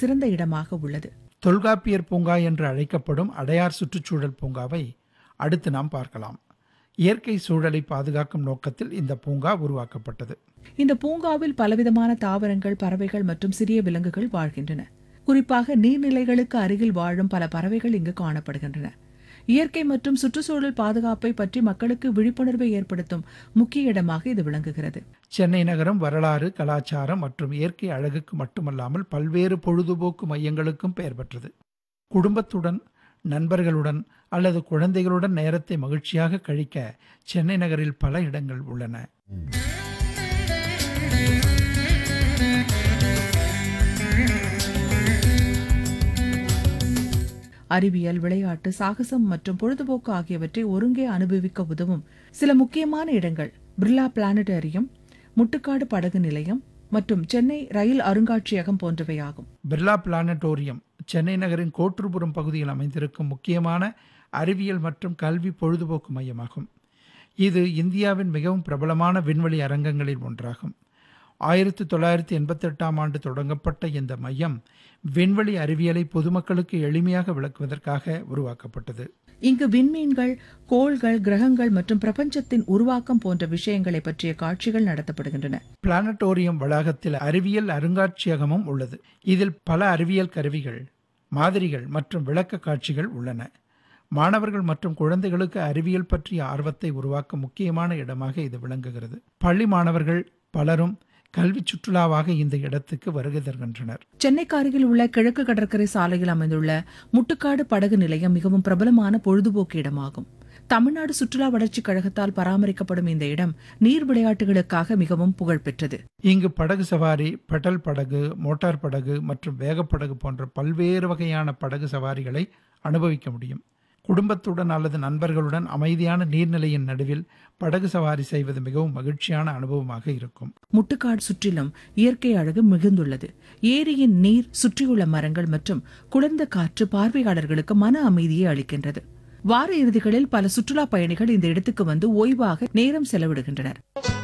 சிறந்த இடமாக உள்ளது தொல்காப்பியர் பூங்கா என்று அழைக்கப்படும் அடையார் சுற்றுச்சூழல் பூங்காவை அடுத்து நாம் பார்க்கலாம் இயற்கை சூழலை பாதுகாக்கும் நோக்கத்தில் இந்த பூங்கா உருவாக்கப்பட்டது இந்த பூங்காவில் பலவிதமான தாவரங்கள் பறவைகள் மற்றும் சிறிய விலங்குகள் வாழ்கின்றன குறிப்பாக நீர்நிலைகளுக்கு அருகில் வாழும் பல பறவைகள் இங்கு காணப்படுகின்றன இயற்கை மற்றும் சுற்றுச்சூழல் பாதுகாப்பை பற்றி மக்களுக்கு விழிப்புணர்வை ஏற்படுத்தும் முக்கிய இடமாக இது விளங்குகிறது சென்னை நகரம் வரலாறு கலாச்சாரம் மற்றும் இயற்கை அழகுக்கு மட்டுமல்லாமல் பல்வேறு பொழுதுபோக்கு மையங்களுக்கும் பெயர் பெற்றது குடும்பத்துடன் நண்பர்களுடன் அல்லது குழந்தைகளுடன் நேரத்தை மகிழ்ச்சியாக கழிக்க சென்னை நகரில் பல இடங்கள் உள்ளன அறிவியல் விளையாட்டு சாகசம் மற்றும் பொழுதுபோக்கு ஆகியவற்றை ஒருங்கே அனுபவிக்க உதவும் சில முக்கியமான இடங்கள் பிர்லா பிளானட்டரியம் முட்டுக்காடு படகு நிலையம் மற்றும் சென்னை ரயில் அருங்காட்சியகம் போன்றவையாகும் பிர்லா பிளானட்டோரியம் சென்னை நகரின் கோற்றுப்புறம் பகுதியில் அமைந்திருக்கும் முக்கியமான அறிவியல் மற்றும் கல்வி பொழுதுபோக்கு மையமாகும் இது இந்தியாவின் மிகவும் பிரபலமான விண்வெளி அரங்கங்களில் ஒன்றாகும் ஆயிரத்தி தொள்ளாயிரத்தி எண்பத்தெட்டாம் ஆண்டு தொடங்கப்பட்ட இந்த மையம் விண்வெளி அறிவியலை பொதுமக்களுக்கு எளிமையாக விளக்குவதற்காக உருவாக்கப்பட்டது இங்கு விண்மீன்கள் கோள்கள் கிரகங்கள் மற்றும் பிரபஞ்சத்தின் உருவாக்கம் போன்ற விஷயங்களை பற்றிய காட்சிகள் நடத்தப்படுகின்றன பிளானட்டோரியம் வளாகத்தில் அறிவியல் அருங்காட்சியகமும் உள்ளது இதில் பல அறிவியல் கருவிகள் மாதிரிகள் மற்றும் விளக்க காட்சிகள் உள்ளன மாணவர்கள் மற்றும் குழந்தைகளுக்கு அறிவியல் பற்றிய ஆர்வத்தை உருவாக்க முக்கியமான இடமாக இது விளங்குகிறது பள்ளி மாணவர்கள் பலரும் கல்வி சுற்றுலாவாக இந்த இடத்துக்கு வருகை தருகின்றனர் சென்னைக்கு அருகில் உள்ள கிழக்கு கடற்கரை சாலையில் அமைந்துள்ள முட்டுக்காடு படகு நிலையம் மிகவும் பிரபலமான பொழுதுபோக்கு இடமாகும் தமிழ்நாடு சுற்றுலா வளர்ச்சிக் கழகத்தால் பராமரிக்கப்படும் இந்த இடம் நீர் விளையாட்டுகளுக்காக மிகவும் புகழ்பெற்றது இங்கு படகு சவாரி பெடல் படகு மோட்டார் படகு மற்றும் வேகப்படகு போன்ற பல்வேறு வகையான படகு சவாரிகளை அனுபவிக்க முடியும் குடும்பத்துடன் அல்லது நண்பர்களுடன் அமைதியான நீர்நிலையின் நடுவில் படகு சவாரி செய்வது மிகவும் மகிழ்ச்சியான அனுபவமாக இருக்கும் முட்டுக்காடு சுற்றிலும் இயற்கை அழகு மிகுந்துள்ளது ஏரியின் நீர் சுற்றியுள்ள மரங்கள் மற்றும் குளிர்ந்த காற்று பார்வையாளர்களுக்கு மன அமைதியை அளிக்கின்றது வார இறுதிகளில் பல சுற்றுலா பயணிகள் இந்த இடத்துக்கு வந்து ஓய்வாக நேரம் செலவிடுகின்றனர்